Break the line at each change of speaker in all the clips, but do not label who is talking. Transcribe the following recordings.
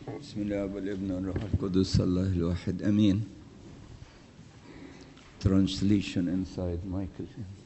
بسم الله والابن والروح القدس الله الواحد امين translation inside Michael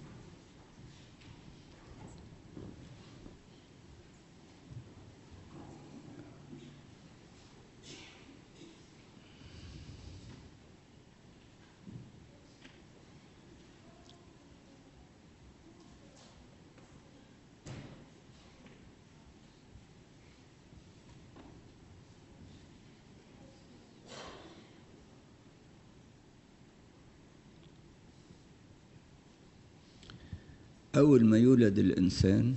أول ما يولد الإنسان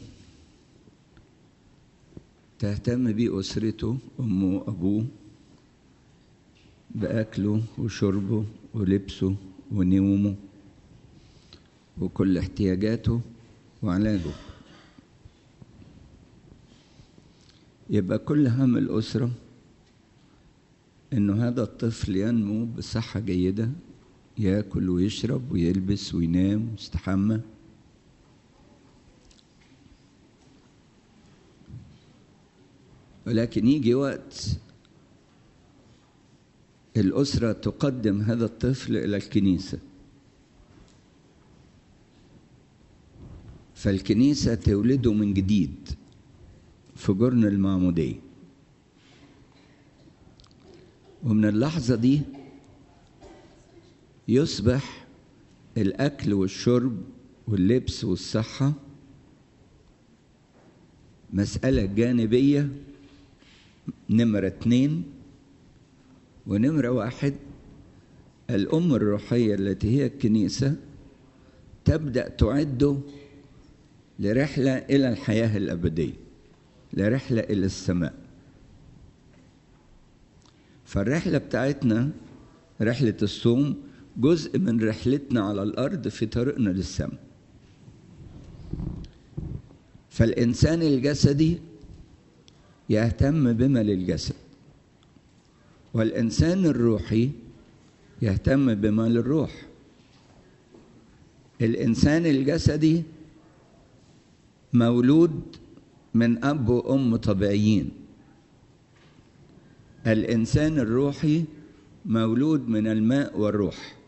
تهتم بيه أسرته أمه وأبوه بأكله وشربه ولبسه ونومه وكل احتياجاته وعلاجه يبقى كل هم الأسرة إنه هذا الطفل ينمو بصحة جيدة ياكل ويشرب ويلبس وينام ويستحمى ولكن يجي وقت الأسرة تقدم هذا الطفل إلى الكنيسة فالكنيسة تولده من جديد في جرن المعمودية ومن اللحظة دي يصبح الأكل والشرب واللبس والصحة مسألة جانبية نمرة اتنين ونمرة واحد الأم الروحية التي هي الكنيسة تبدأ تعده لرحلة إلى الحياة الأبدية لرحلة إلى السماء فالرحلة بتاعتنا رحلة الصوم جزء من رحلتنا على الأرض في طريقنا للسماء فالإنسان الجسدي يهتم بما للجسد والإنسان الروحي يهتم بما للروح الإنسان الجسدي مولود من أب وأم طبيعيين الإنسان الروحي مولود من الماء والروح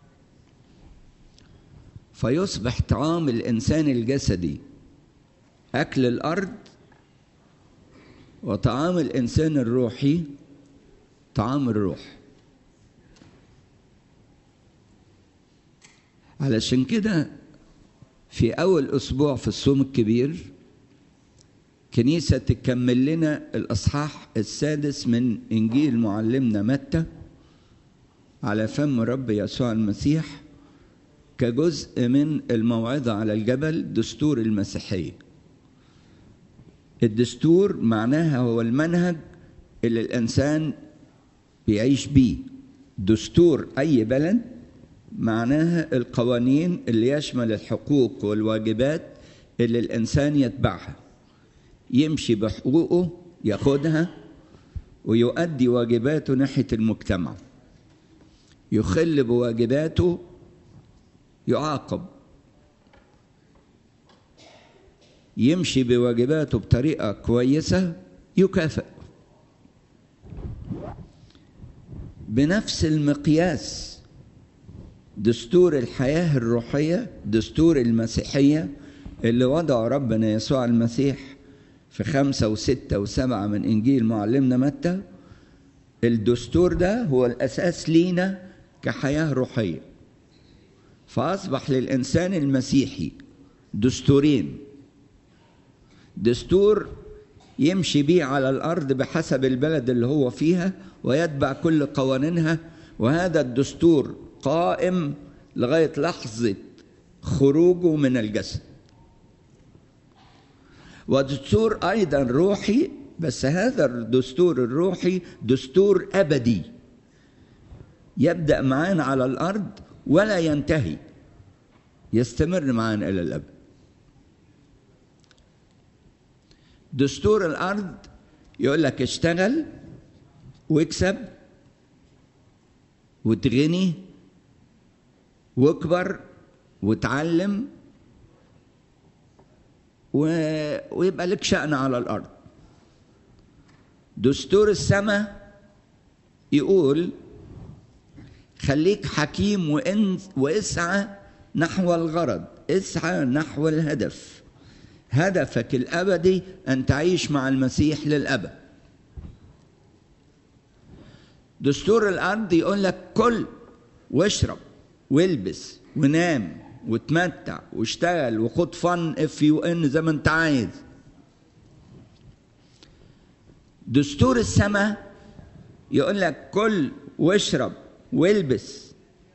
فيصبح طعام الإنسان الجسدي أكل الأرض وطعام الإنسان الروحي طعام الروح علشان كده في أول أسبوع في الصوم الكبير كنيسة تكمل لنا الأصحاح السادس من إنجيل معلمنا متى على فم رب يسوع المسيح كجزء من الموعظة على الجبل دستور المسيحية الدستور معناها هو المنهج اللي الإنسان بيعيش بيه دستور أي بلد معناها القوانين اللي يشمل الحقوق والواجبات اللي الإنسان يتبعها يمشي بحقوقه ياخدها ويؤدي واجباته ناحية المجتمع يخل بواجباته يعاقب يمشي بواجباته بطريقة كويسة يكافئ بنفس المقياس دستور الحياة الروحية دستور المسيحية اللي وضعه ربنا يسوع المسيح في خمسة وستة وسبعة من إنجيل معلمنا متى الدستور ده هو الأساس لينا كحياة روحية فأصبح للإنسان المسيحي دستورين دستور يمشي بيه على الأرض بحسب البلد اللي هو فيها ويتبع كل قوانينها وهذا الدستور قائم لغاية لحظة خروجه من الجسد ودستور أيضا روحي بس هذا الدستور الروحي دستور أبدي يبدأ معانا على الأرض ولا ينتهي يستمر معانا إلى الأبد دستور الأرض يقول لك اشتغل واكسب وتغني واكبر وتعلم و... ويبقى لك شأن على الأرض دستور السماء يقول خليك حكيم وإن واسعى نحو الغرض اسعى نحو الهدف هدفك الابدي ان تعيش مع المسيح للابد دستور الارض يقول لك كل واشرب والبس ونام وتمتع واشتغل وخد فن اف يو ان زي ما انت عايز دستور السماء يقول لك كل واشرب والبس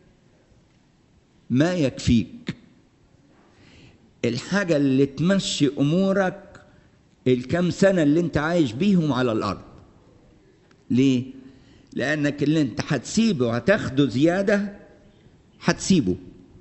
ما يكفيك الحاجة اللي تمشي أمورك الكام سنة اللي أنت عايش بيهم على الأرض ليه؟ لأنك اللي أنت هتسيبه وهتاخده زيادة هتسيبه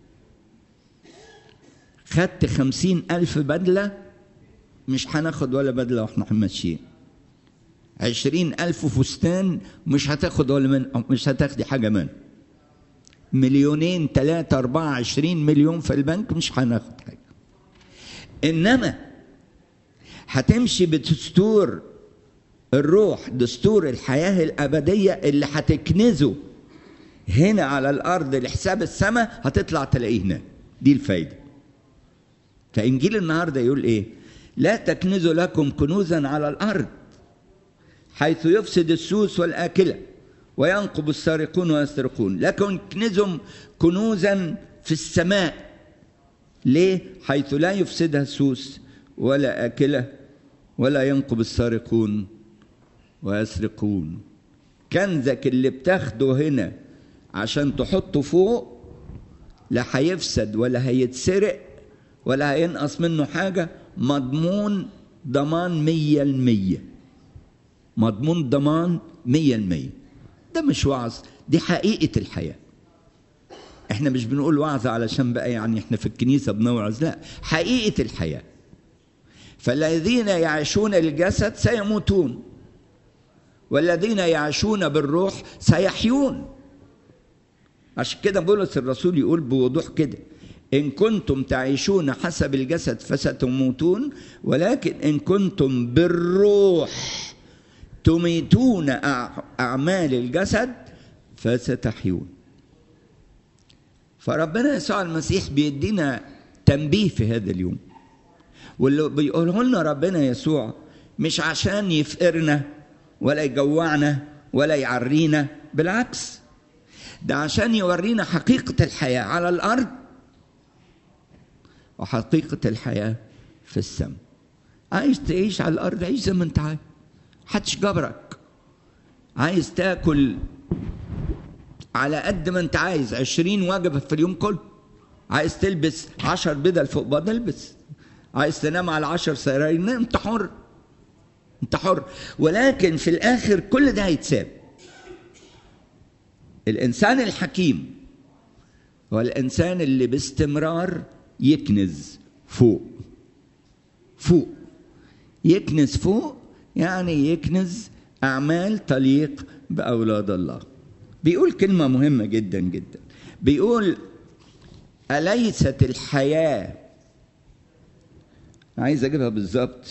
خدت خمسين ألف بدلة مش هناخد ولا بدلة واحنا ماشيين عشرين ألف فستان مش هتاخد ولا من مش هتاخدي حاجة منه مليونين ثلاثة أربعة عشرين مليون في البنك مش هناخد حاجة إنما هتمشي بدستور الروح دستور الحياة الأبدية اللي هتكنزه هنا على الأرض لحساب السماء هتطلع تلاقيه هناك دي الفايدة فإنجيل النهاردة يقول إيه لا تكنزوا لكم كنوزا على الأرض حيث يفسد السوس والآكلة وينقب السارقون ويسرقون لكن كنزهم كنوزا في السماء ليه حيث لا يفسدها السوس ولا آكلة ولا ينقب السارقون ويسرقون كنزك اللي بتاخده هنا عشان تحطه فوق لا هيفسد ولا هيتسرق ولا هينقص منه حاجة مضمون ضمان مية المية مضمون ضمان مية المية ده مش وعظ دي حقيقة الحياة احنا مش بنقول وعظ علشان بقى يعني احنا في الكنيسة بنوعظ لا حقيقة الحياة فالذين يعيشون الجسد سيموتون والذين يعيشون بالروح سيحيون عشان كده بولس الرسول يقول بوضوح كده إن كنتم تعيشون حسب الجسد فستموتون ولكن إن كنتم بالروح تميتون أعمال الجسد فستحيون فربنا يسوع المسيح بيدينا تنبيه في هذا اليوم واللي بيقوله لنا ربنا يسوع مش عشان يفقرنا ولا يجوعنا ولا يعرينا بالعكس ده عشان يورينا حقيقة الحياة على الأرض وحقيقة الحياة في السماء عايز تعيش على الأرض عيش زي ما أنت عايز محدش جبرك عايز تاكل على قد ما انت عايز عشرين وجبة في اليوم كله عايز تلبس عشر بدل فوق بعض البس عايز تنام على عشر سراير نام انت حر انت حر ولكن في الاخر كل ده هيتساب الانسان الحكيم هو الانسان اللي باستمرار يكنز فوق فوق يكنز فوق يعني يكنز اعمال تليق باولاد الله بيقول كلمه مهمه جدا جدا بيقول اليست الحياه عايز اجيبها بالظبط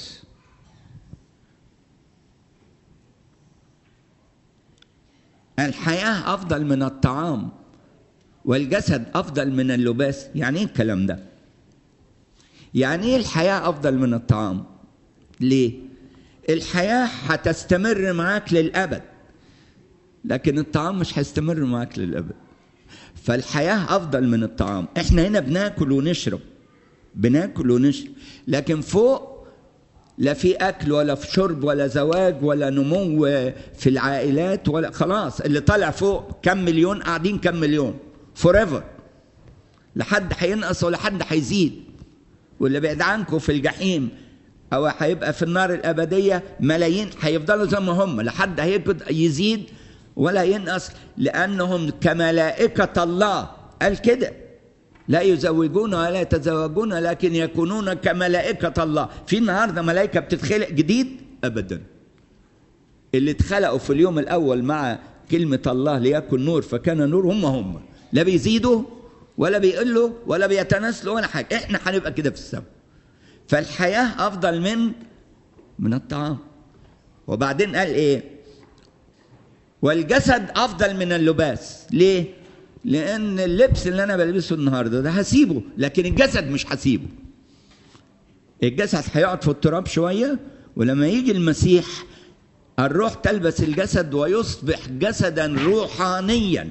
الحياه افضل من الطعام والجسد افضل من اللباس يعني ايه الكلام ده يعني ايه الحياه افضل من الطعام ليه الحياه هتستمر معاك للابد لكن الطعام مش هيستمر معاك للابد فالحياه افضل من الطعام احنا هنا بناكل ونشرب بناكل ونشرب لكن فوق لا في اكل ولا في شرب ولا زواج ولا نمو في العائلات ولا خلاص اللي طالع فوق كم مليون قاعدين كم مليون فور ايفر لحد هينقص ولا حد هيزيد واللي بعيد عنكم في الجحيم او هيبقى في النار الابديه ملايين هيفضلوا زي ما هم لحد هيقعد يزيد ولا ينقص لانهم كملائكه الله قال كده لا يزوجون ولا يتزوجون لكن يكونون كملائكة الله في النهاردة ملائكة بتتخلق جديد أبدا اللي اتخلقوا في اليوم الأول مع كلمة الله ليكن نور فكان نور هم هم لا بيزيدوا ولا بيقلوا ولا بيتناسلوا ولا حاجة احنا هنبقى كده في السماء فالحياة أفضل من من الطعام وبعدين قال ايه والجسد افضل من اللباس ليه لان اللبس اللي انا بلبسه النهارده ده هسيبه لكن الجسد مش هسيبه الجسد هيقعد في التراب شويه ولما يجي المسيح الروح تلبس الجسد ويصبح جسدا روحانيا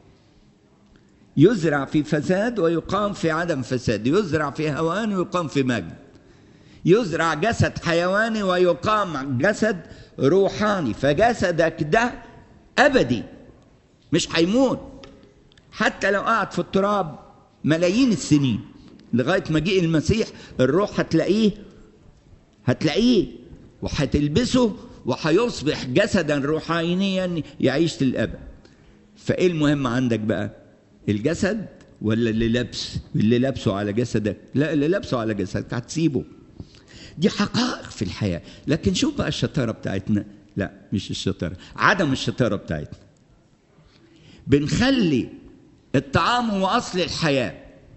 يزرع في فساد ويقام في عدم فساد يزرع في هوان ويقام في مجد يزرع جسد حيواني ويقام جسد روحاني فجسدك ده ابدي مش هيموت حتى لو قعد في التراب ملايين السنين لغايه مجيء المسيح الروح هتلاقيه هتلاقيه وهتلبسه وهيصبح جسدا روحانيا يعيش للابد فايه المهم عندك بقى الجسد ولا اللي لابس اللي لابسه على جسدك لا اللي لابسه على جسدك هتسيبه دي حقائق في الحياه لكن شوف بقى الشطاره بتاعتنا لا مش الشطاره عدم الشطاره بتاعتنا بنخلي الطعام هو اصل الحياه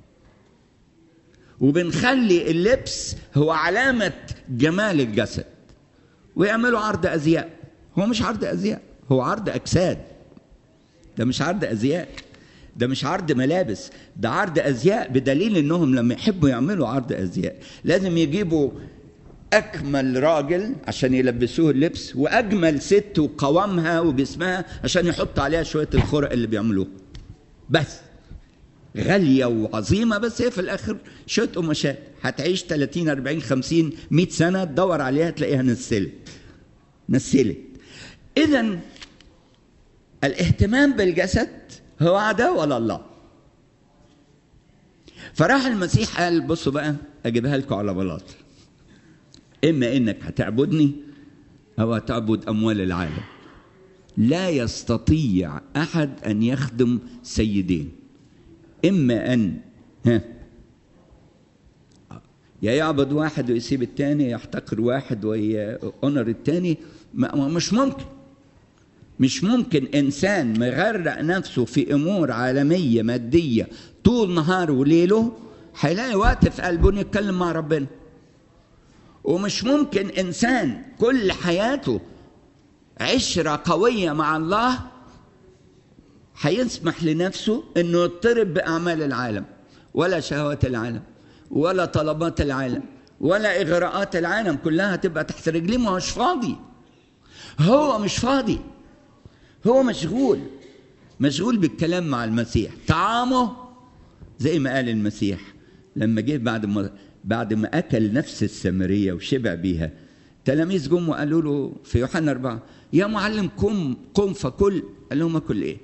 وبنخلي اللبس هو علامه جمال الجسد ويعملوا عرض ازياء هو مش عرض ازياء هو عرض اجساد ده مش عرض ازياء ده مش عرض ملابس ده عرض ازياء بدليل انهم لما يحبوا يعملوا عرض ازياء لازم يجيبوا اكمل راجل عشان يلبسوه اللبس واجمل ست وقوامها وجسمها عشان يحط عليها شويه الخرق اللي بيعملوه بس غاليه وعظيمه بس هي في الاخر شويه قماشات هتعيش 30 40 50 100 سنه تدور عليها تلاقيها نسلت نسلت اذا الاهتمام بالجسد هو عداوه لله فراح المسيح قال بصوا بقى اجيبها لكم على بلاط اما انك هتعبدني او هتعبد اموال العالم لا يستطيع احد ان يخدم سيدين اما ان ها يا يعبد واحد ويسيب التاني يحتقر واحد ويأونر التاني مش ممكن مش ممكن انسان مغرق نفسه في امور عالميه ماديه طول نهار وليله هيلاقي وقت في قلبه انه يتكلم مع ربنا ومش ممكن انسان كل حياته عشره قويه مع الله هيسمح لنفسه انه يضطرب باعمال العالم ولا شهوات العالم ولا طلبات العالم ولا اغراءات العالم كلها تبقى تحت رجليه ما هوش فاضي هو مش فاضي هو مشغول مشغول بالكلام مع المسيح طعامه زي ما قال المسيح لما جه بعد ما بعد ما اكل نفس السامريه وشبع بيها تلاميذ جم وقالوا له في يوحنا أربعة يا معلم قم قم فكل قال لهم اكل ايه؟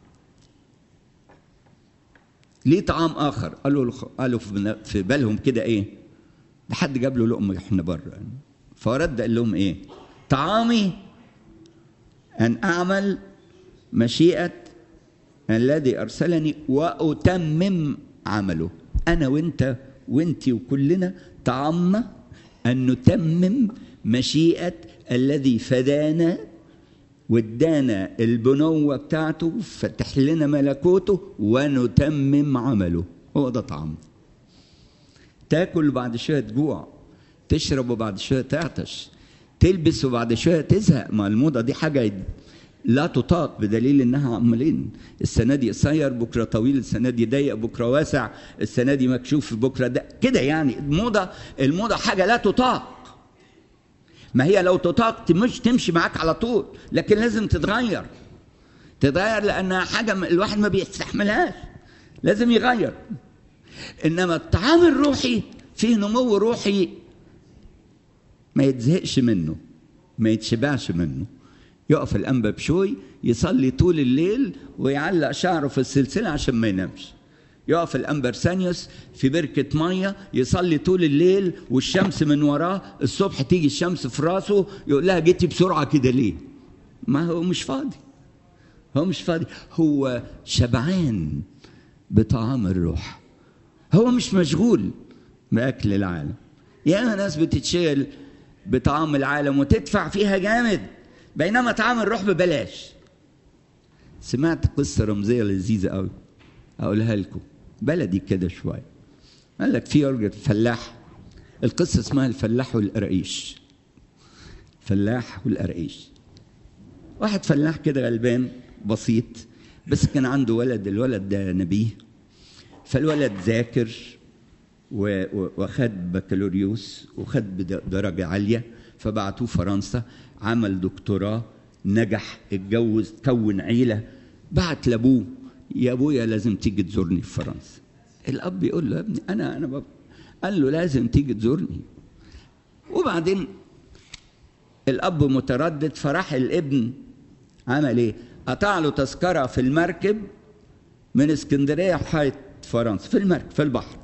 ليه طعام اخر؟ قالوا له قالوا في بالهم كده ايه؟ ده حد جاب له لقمه احنا بره فرد قال لهم ايه؟ طعامي ان اعمل مشيئه الذي ارسلني واتمم عمله انا وانت وانت وكلنا طعامنا ان نتمم مشيئه الذي فدانا وادانا البنوه بتاعته فتح لنا ملكوته ونتمم عمله هو ده طعام تاكل وبعد شويه تجوع تشرب وبعد شويه تعطش تلبس وبعد شويه تزهق ما الموضه دي حاجه لا تطاق بدليل انها عمالين السنه دي قصير بكره طويل السنه دي ضيق بكره واسع السنه دي مكشوف بكره ده كده يعني الموضه الموضه حاجه لا تطاق ما هي لو تطاق مش تمشي معاك على طول لكن لازم تتغير تتغير لانها حاجه الواحد ما بيستحملهاش لازم يغير انما الطعام الروحي فيه نمو روحي ما يتزهقش منه ما يتشبعش منه يقف الانبا بشوي يصلي طول الليل ويعلق شعره في السلسله عشان ما ينامش يقف الانبا ارسانيوس في بركه ميه يصلي طول الليل والشمس من وراه الصبح تيجي الشمس في راسه يقول لها جيتي بسرعه كده ليه ما هو مش فاضي هو مش فاضي هو شبعان بطعام الروح هو مش مشغول باكل العالم ياما ناس بتتشغل بطعام العالم وتدفع فيها جامد بينما طعام الروح ببلاش سمعت قصة رمزية لذيذة قوي أقولها لكم بلدي كده شوية قال لك في راجل فلاح القصة اسمها الفلاح والقراقيش فلاح والقراقيش واحد فلاح كده غلبان بسيط بس كان عنده ولد الولد ده نبيه فالولد ذاكر وخد بكالوريوس وخد درجة عالية فبعتوه فرنسا عمل دكتوراه نجح اتجوز كون عيلة بعت لابوه يا ابويا لازم تيجي تزورني في فرنسا الاب يقول له يا ابني انا انا بابا قال له لازم تيجي تزورني وبعدين الاب متردد فراح الابن عمل ايه قطع له تذكره في المركب من اسكندريه لحد فرنسا في المركب في البحر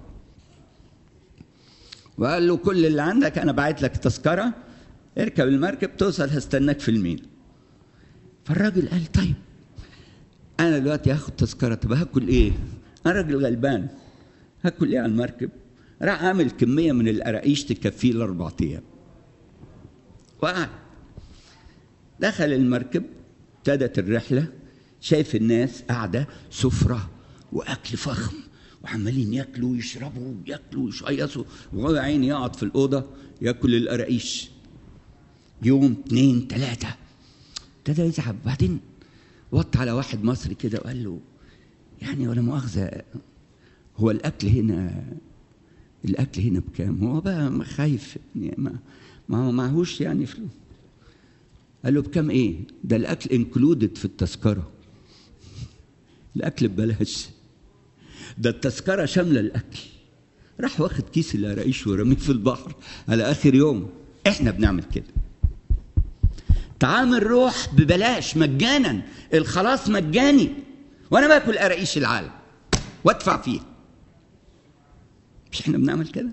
وقال له كل اللي عندك انا باعت لك تذكره اركب المركب توصل هستناك في المينا فالراجل قال طيب انا دلوقتي هاخد تذكره طب هاكل ايه انا راجل غلبان هاكل ايه على المركب راح عامل كميه من القراقيش تكفيه الاربع ايام وقعد دخل المركب ابتدت الرحله شايف الناس قاعده سفره واكل فخم وعمالين ياكلوا ويشربوا وياكلوا ويشيصوا وهو عيني يقعد في الاوضه ياكل القراقيش يوم اثنين ثلاثه ابتدى يزعل بعدين وط على واحد مصري كده وقال له يعني ولا مؤاخذه هو الاكل هنا الاكل هنا بكام هو بقى خايف يعني ما ما هو معهوش يعني فلوس قال له بكام ايه ده الاكل انكلودد في التذكره الاكل ببلاش ده التذكره شامله الاكل راح واخد كيس القراقيش ورميه في البحر على اخر يوم احنا بنعمل كده طعام الروح ببلاش مجانا الخلاص مجاني وانا باكل قراقيش العالم وادفع فيه مش احنا بنعمل كده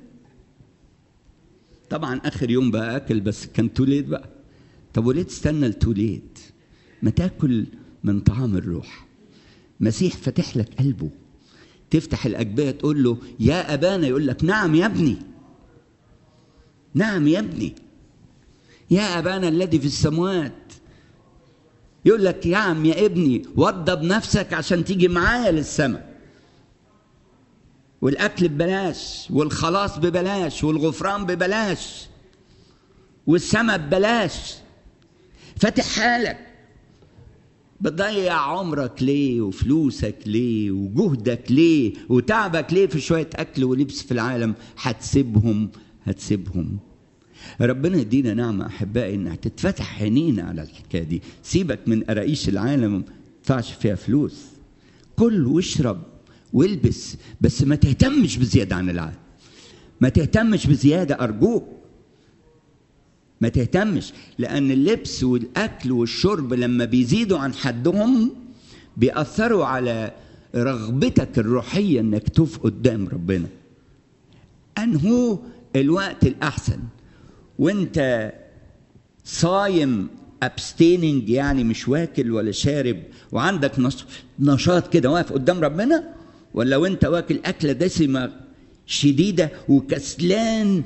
طبعا اخر يوم بقى اكل بس كان توليد بقى طب وليه تستنى التوليد ما تاكل من طعام الروح مسيح فاتح لك قلبه تفتح الاجبيه تقول له يا ابانا يقول لك نعم يا ابني نعم يا ابني يا ابانا الذي في السماوات يقول لك يا عم يا ابني وضب نفسك عشان تيجي معايا للسماء والاكل ببلاش والخلاص ببلاش والغفران ببلاش والسماء ببلاش فاتح حالك بتضيع عمرك ليه وفلوسك ليه وجهدك ليه وتعبك ليه في شوية أكل ولبس في العالم هتسيبهم هتسيبهم ربنا يدينا نعمة أحبائي إنها تتفتح عينينا على الحكاية دي سيبك من قراقيش العالم ما تدفعش فيها فلوس كل واشرب والبس بس ما تهتمش بزيادة عن العالم ما تهتمش بزيادة أرجوك ما تهتمش لأن اللبس والأكل والشرب لما بيزيدوا عن حدهم بيأثروا على رغبتك الروحية إنك تقف قدام ربنا أنهو الوقت الأحسن وأنت صايم abstaining يعني مش واكل ولا شارب وعندك نشاط كده واقف قدام ربنا ولا وانت واكل اكله دسمه شديده وكسلان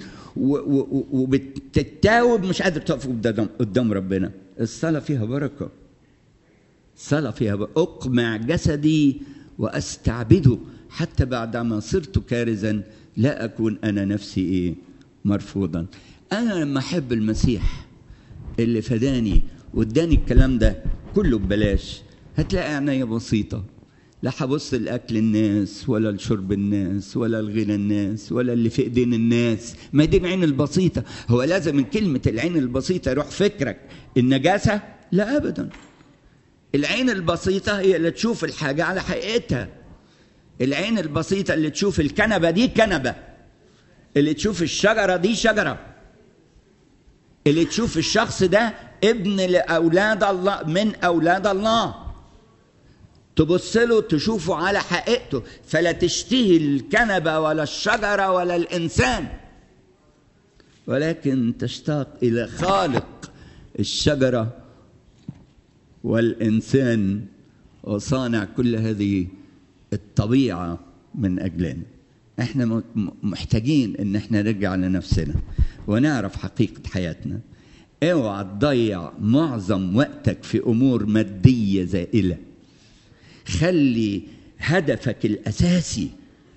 وبتتاوب مش قادر تقف قدام ربنا الصلاه فيها بركه الصلاه فيها بركة. اقمع جسدي واستعبده حتى بعدما صرت كارزا لا اكون انا نفسي ايه مرفوضا انا لما احب المسيح اللي فداني واداني الكلام ده كله ببلاش هتلاقي عينيا بسيطه لا هبص لاكل الناس ولا لشرب الناس ولا لغنى الناس ولا اللي في ايدين الناس ما دي العين البسيطه هو لازم من كلمه العين البسيطه يروح فكرك النجاسه لا ابدا العين البسيطه هي اللي تشوف الحاجه على حقيقتها العين البسيطه اللي تشوف الكنبه دي كنبه اللي تشوف الشجره دي شجره اللي تشوف الشخص ده ابن لاولاد الله من اولاد الله تبص له تشوفه على حقيقته فلا تشتهي الكنبه ولا الشجره ولا الانسان ولكن تشتاق الى خالق الشجره والانسان وصانع كل هذه الطبيعه من اجلنا احنا محتاجين ان احنا نرجع لنفسنا ونعرف حقيقه حياتنا اوعى تضيع معظم وقتك في امور ماديه زائله خلي هدفك الاساسي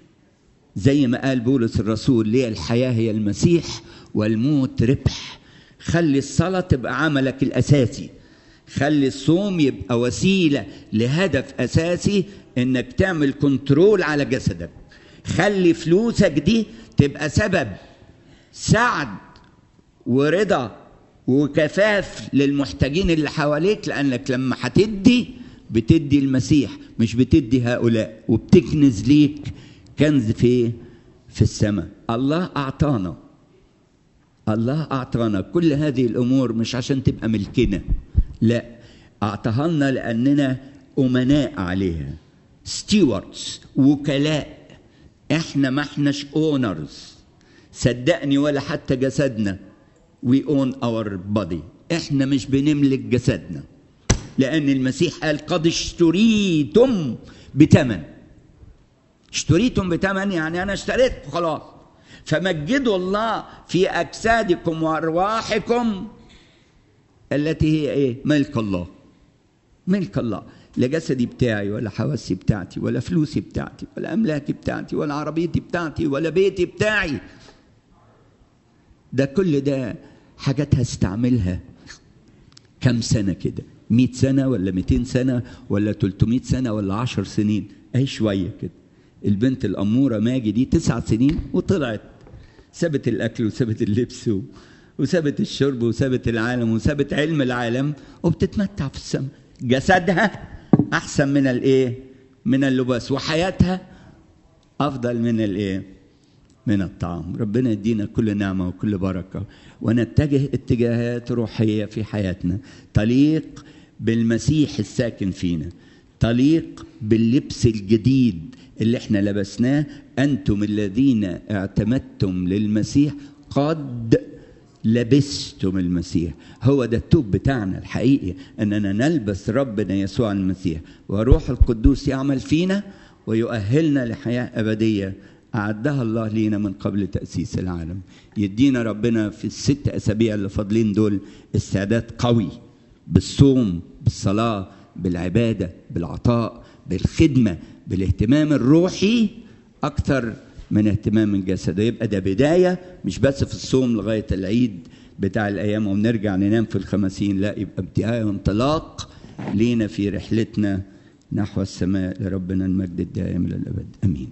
زي ما قال بولس الرسول ليه الحياه هي المسيح والموت ربح خلي الصلاة تبقى عملك الأساسي خلي الصوم يبقى وسيلة لهدف أساسي إنك تعمل كنترول على جسدك خلي فلوسك دي تبقى سبب سعد ورضا وكفاف للمحتاجين اللي حواليك لأنك لما هتدي بتدي المسيح مش بتدي هؤلاء وبتكنز ليك كنز في في السماء الله أعطانا الله أعطانا كل هذه الأمور مش عشان تبقى ملكنا لا أعطاها لنا لأننا أمناء عليها ستيوردز وكلاء احنا ما احناش اونرز صدقني ولا حتى جسدنا we own our body احنا مش بنملك جسدنا لأن المسيح قال قد اشتريتم بثمن اشتريتم بثمن يعني أنا اشتريتكم خلاص فمجدوا الله في أجسادكم وأرواحكم التي هي إيه؟ ملك الله ملك الله لا جسدي بتاعي ولا حواسي بتاعتي ولا فلوسي بتاعتي ولا أملاكي بتاعتي ولا عربيتي بتاعتي ولا بيتي بتاعي ده كل ده حاجات هستعملها كم سنة كده مئة سنة ولا مئتين سنة ولا تلتمائة سنة ولا عشر سنين أي شوية كده البنت الأمورة ماجي دي تسع سنين وطلعت سابت الأكل وسابت اللبس و... وسابت الشرب وسابت العالم وسابت علم العالم وبتتمتع في السماء جسدها أحسن من الإيه؟ من اللباس وحياتها أفضل من الإيه؟ من الطعام ربنا يدينا كل نعمة وكل بركة ونتجه اتجاهات روحية في حياتنا تليق بالمسيح الساكن فينا تليق باللبس الجديد اللي احنا لبسناه أنتم الذين اعتمدتم للمسيح قد لبستم المسيح هو ده التوب بتاعنا الحقيقي أننا نلبس ربنا يسوع المسيح وروح القدوس يعمل فينا ويؤهلنا لحياة أبدية أعدها الله لينا من قبل تأسيس العالم يدينا ربنا في الست أسابيع اللي فاضلين دول استعداد قوي بالصوم بالصلاة بالعبادة بالعطاء بالخدمة بالاهتمام الروحي أكثر من اهتمام الجسد يبقى ده بداية مش بس في الصوم لغاية العيد بتاع الأيام ونرجع ننام في الخمسين لا يبقى بداية انطلاق لينا في رحلتنا نحو السماء لربنا المجد الدائم إلى الأبد أمين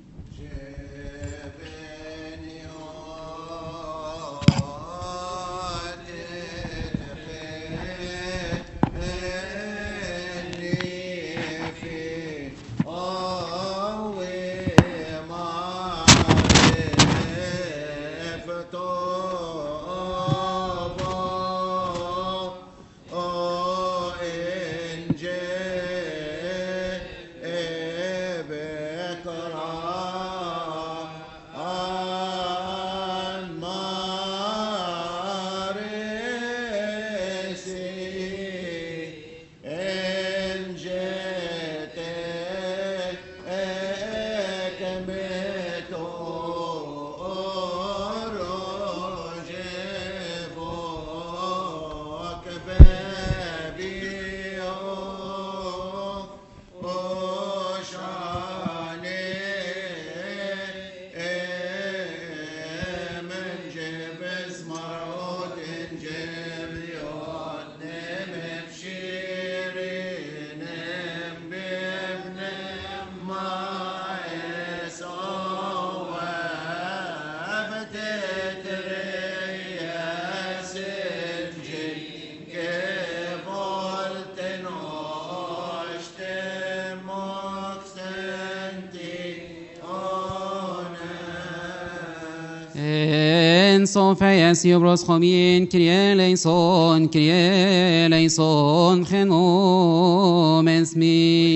Sofia Siobros Chomien, Kyrie eleison, Kyrie eleison, Genom esmi.